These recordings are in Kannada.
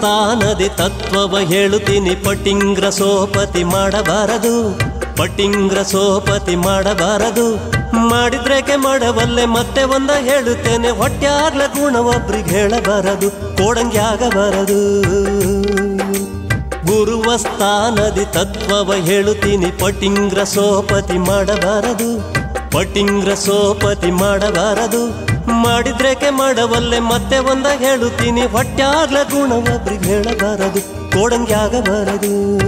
ಗುರುವಸ್ಥಾನದಿ ತತ್ವವ ಹೇಳುತ್ತೀನಿ ಪಟಿಂಗ್ರ ಸೋಪತಿ ಮಾಡಬಾರದು ಪಟಿಂಗ್ರ ಸೋಪತಿ ಮಾಡಬಾರದು ಮಾಡಿದ್ರೇಕೆ ಮಾಡಬಲ್ಲೆ ಮತ್ತೆ ಒಂದ ಹೇಳುತ್ತೇನೆ ಹೊಟ್ಯಾಗ್ಲ ಗುಣವೊಬ್ರಿಗೆ ಹೇಳಬಾರದು ಕೋಡಂಗೆ ಆಗಬಾರದು ಗುರುವಸ್ಥಾನದಿ ತತ್ವವ ಹೇಳುತ್ತೀನಿ ಪಟಿಂಗ್ರ ಸೋಪತಿ ಮಾಡಬಾರದು ಪಟಿಂಗ್ರ ಸೋಪತಿ ಮಾಡಬಾರದು ಮಾಡಿದ್ರೇಕೆ ಮಾಡವಲ್ಲೆ ಮತ್ತೆ ಒಂದ ಹೇಳುತ್ತೀನಿ ಹೊಟ್ಯಾಗ್ಲ ಗುಣವೊಬ್ರಿಗೆ ಹೇಳಬಾರದು ಕೋಡಂಗೆ ಆಗಬಾರದು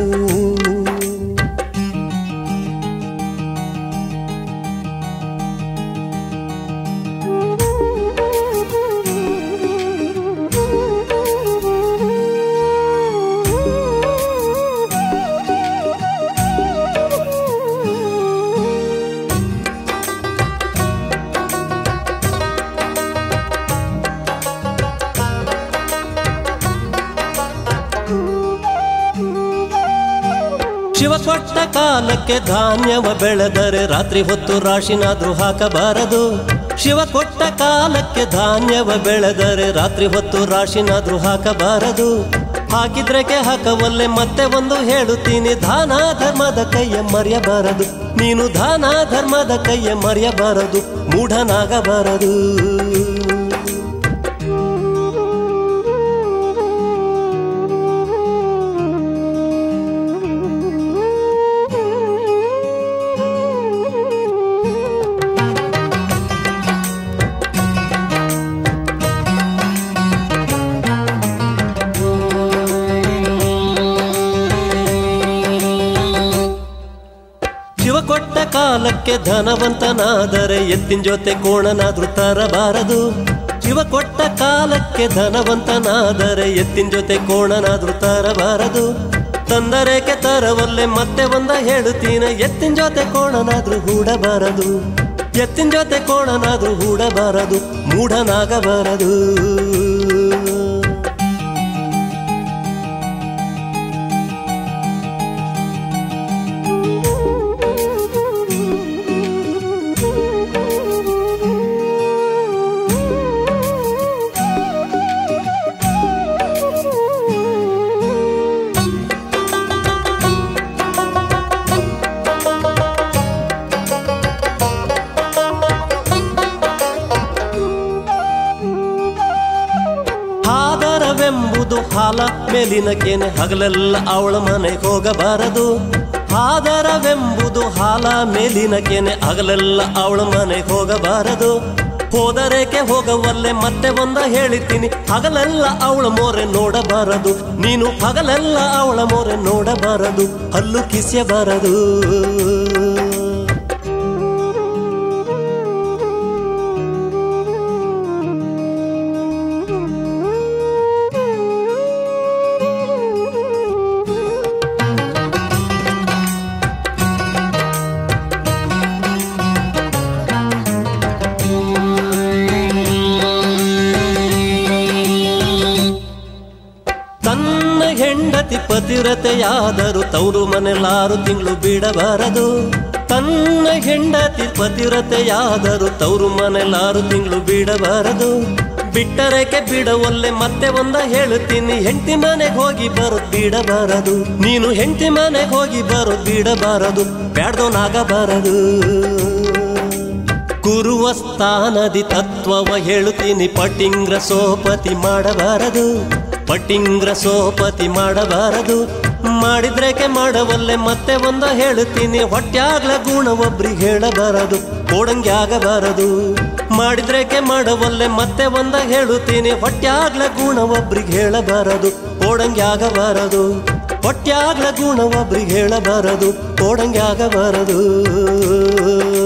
ಶಿವ ಕೊಟ್ಟ ಕಾಲಕ್ಕೆ ಧಾನ್ಯವ ಬೆಳೆದರೆ ರಾತ್ರಿ ಹೊತ್ತು ರಾಶಿನಾದ್ರೂ ಹಾಕಬಾರದು ಶಿವ ಕೊಟ್ಟ ಕಾಲಕ್ಕೆ ಧಾನ್ಯವ ಬೆಳೆದರೆ ರಾತ್ರಿ ಹೊತ್ತು ರಾಶಿನಾದ್ರೂ ಹಾಕಬಾರದು ಹಾಕಿದ್ರಕ್ಕೆ ಹಾಕವಲ್ಲೆ ಮತ್ತೆ ಒಂದು ಹೇಳುತ್ತೀನಿ ದಾನ ಧರ್ಮದ ಕೈಯ ಮರೆಯಬಾರದು ನೀನು ದಾನ ಧರ್ಮದ ಕೈಯ ಮರೆಯಬಾರದು ಮೂಢನಾಗಬಾರದು ಶಿವ ಕೊಟ್ಟ ಕಾಲಕ್ಕೆ ಧನವಂತನಾದರೆ ಎತ್ತಿನ ಜೊತೆ ಕೋಣನಾದ್ರೂ ತರಬಾರದು ಶಿವ ಕೊಟ್ಟ ಕಾಲಕ್ಕೆ ಧನವಂತನಾದರೆ ಎತ್ತಿನ ಜೊತೆ ಕೋಣನಾದ್ರೂ ತರಬಾರದು ತಂದರೇಕೆ ತರವಲ್ಲೆ ಮತ್ತೆ ಒಂದ ಹೇಳುತ್ತೀನ ಎತ್ತಿನ ಜೊತೆ ಕೋಣನಾದ್ರೂ ಹೂಡಬಾರದು ಎತ್ತಿನ ಜೊತೆ ಕೋಣನಾದ್ರೂ ಹೂಡಬಾರದು ಮೂಢನಾಗಬಾರದು ಹಾದರವೆಂಬುದು ಹಾಲ ಮೇಲಿನ ಕೆನೆ ಹಗಲೆಲ್ಲ ಅವಳ ಮನೆಗೆ ಹೋಗಬಾರದು ಹಾದರವೆಂಬುದು ಹಾಲ ಮೇಲಿನ ಕೆನೆ ಹಗಲೆಲ್ಲ ಅವಳ ಮನೆಗೆ ಹೋಗಬಾರದು ಹೋದರೇಕೆ ಹೋಗವಲ್ಲೆ ಮತ್ತೆ ಒಂದ ಹೇಳಿತೀನಿ ಹಗಲೆಲ್ಲ ಅವಳ ಮೋರೆ ನೋಡಬಾರದು ನೀನು ಹಗಲೆಲ್ಲ ಅವಳ ಮೋರೆ ನೋಡಬಾರದು ಹಲ್ಲು ಕಿಸೆಬಾರದು ತನ್ನ ಹೆಂಡತಿ ಪತಿರತೆಯಾದರೂ ತವರು ಮನೆಲಾರು ತಿಂಗಳು ಬಿಡಬಾರದು ತನ್ನ ಹೆಂಡತಿ ಪತಿರತೆಯಾದರೂ ತವರು ಮನೆಲಾರು ತಿಂಗಳು ಬಿಡಬಾರದು ಬಿಟ್ಟರೇಕೆ ಬಿಡವಲ್ಲೆ ಮತ್ತೆ ಒಂದ ಹೇಳುತ್ತೀನಿ ಹೆಂಡತಿ ಮನೆಗೆ ಹೋಗಿ ಬರೋದ್ ಬಿಡಬಾರದು ನೀನು ಹೆಂಡತಿ ಮನೆಗೆ ಹೋಗಿ ಬರೋದ್ ಬಿಡಬಾರದು ಬ್ಯಾಡ್ದೋನಾಗಬಾರದು ಗುರುವ ಸ್ಥಾನದಿ ತತ್ವವ ಹೇಳುತ್ತೀನಿ ಪಟಿಂಗ್ರ ಸೋಪತಿ ಮಾಡಬಾರದು ಪಟಿಂಗ್ರ ಸೋಪತಿ ಮಾಡಬಾರದು ಮಾಡಿದ್ರೇಕೆ ಮಾಡವಲ್ಲೆ ಮತ್ತೆ ಒಂದ ಹೇಳುತ್ತೀನಿ ಹೊಟ್ಯಾಗ್ಲ ಗುಣ ಒಬ್ರಿಗೆ ಹೇಳಬಾರದು ಕೋಡಂಗೆ ಆಗಬಾರದು ಮಾಡಿದ್ರೇಕೆ ಮಾಡವಲ್ಲೆ ಮತ್ತೆ ಒಂದ ಹೇಳುತ್ತೀನಿ ಹೊಟ್ಯಾಗ್ಲ ಗುಣ ಒಬ್ರಿಗೆ ಹೇಳಬಾರದು ಕೋಡಂಗೆ ಆಗಬಾರದು ಹೊಟ್ಯಾಗ್ಲ ಗುಣ ಒಬ್ರಿಗೆ ಹೇಳಬಾರದು ಕೋಡಂಗೆ ಆಗಬಾರದು